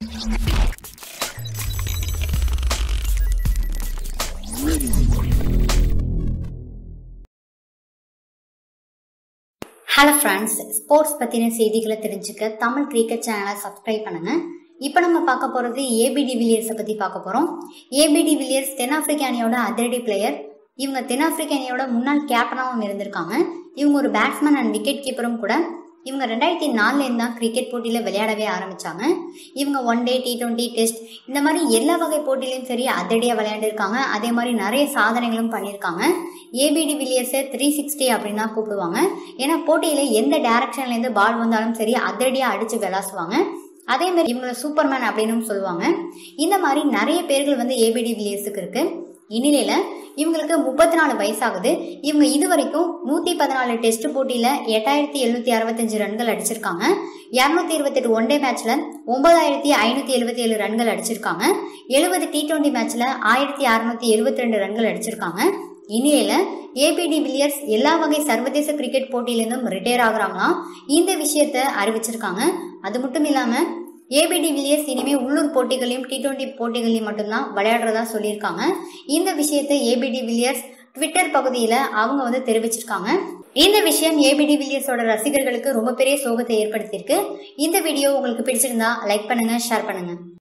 hello friends sports பற்றின செய்திகளை தெரிஞ்சுக்க தமிழ் கிரிக்கெட் சேனலை சப்ஸ்கிரைப் பண்ணுங்க இப்போ நம்ம பார்க்க போகிறது ஏபிடி வில்லியர்ஸை பற்றி பார்க்க போகிறோம் ஏபிடி வில்லியர்ஸ் தென்னாப்பிரிக்க அணியோட அதிரடி பிளேயர் இவங்க தென்னாப்பிரிக்க அணியோட முன்னாள் கேப்டனாகவும் இருந்திருக்காங்க இவங்க ஒரு பேட்ஸ்மேன் அண்ட் விக்கெட் கீப்பரும் கூட இவங்க ரெண்டாயிரத்தி நாலுலேருந்து தான் கிரிக்கெட் போட்டியில் விளையாடவே ஆரம்பித்தாங்க இவங்க one day T twenty test இந்த மாதிரி எல்லா வகை போட்டிலையும் சரி அதிரடியாக விளையாண்டுருக்காங்க அதே மாதிரி நிறைய சாதனைகளும் பண்ணியிருக்காங்க ஏபிடி வில்லியர்ஸை த்ரீ சிக்ஸ்டி அப்படின்னு தான் கூப்பிடுவாங்க ஏன்னா போட்டியில் எந்த டேரக்ஷன்லேருந்து பால் வந்தாலும் சரி அதிரடியாக அடித்து விளாசுவாங்க அதே மாதிரி இவங்கள சூப்பர்மேன் அப்படின்னு சொல்லுவாங்க இந்த மாதிரி நிறைய பேர்கள் வந்து ஏபிடி வில்லியர்ஸுக்கு இருக்கு இந்நிலையில இவங்களுக்கு முப்பத்தி நாலு வயசாகுது இவங்க இதுவரைக்கும் நூத்தி பதினாலு டெஸ்ட் போட்டியில எட்டாயிரத்தி எழுநூத்தி அறுபத்தஞ்சு ரன்கள் அடிச்சிருக்காங்க இரநூத்தி இருபத்தெட்டு ஒன் டே மேட்ச்ல ஒன்பதாயிரத்தி ஐநூத்தி எழுபத்தி ஏழு ரன்கள் அடிச்சிருக்காங்க எழுபது டி டுவெண்ட்டி மேட்ச்ல ஆயிரத்தி அறுநூத்தி எழுபத்தி ரெண்டு ரன்கள் அடிச்சிருக்காங்க இந்நிலையில ஏபிடி வில்லியர்ஸ் எல்லா வகை சர்வதேச கிரிக்கெட் போட்டியிலிருந்தும் ரிட்டையர் ஆகுறாங்களாம் இந்த விஷயத்த அறிவிச்சிருக்காங்க அது மட்டும் இல்லாம ஏபிடி வில்லியர்ஸ் இனிமே உள்ளூர் போட்டிகளையும் டி டுவெண்ட்டி போட்டிகளையும் மட்டும்தான் விளையாடுறதா சொல்லியிருக்காங்க இந்த விஷயத்தை ஏபிடி வில்லியர்ஸ் ட்விட்டர் பகுதியில் அவங்க வந்து தெரிவிச்சிருக்காங்க இந்த விஷயம் ஏபிடி வில்லியர்ஸோட ரசிகர்களுக்கு ரொம்ப பெரிய சோகத்தை ஏற்படுத்தியிருக்கு இந்த வீடியோ உங்களுக்கு பிடிச்சிருந்தா லைக் பண்ணுங்க ஷேர் பண்ணுங்க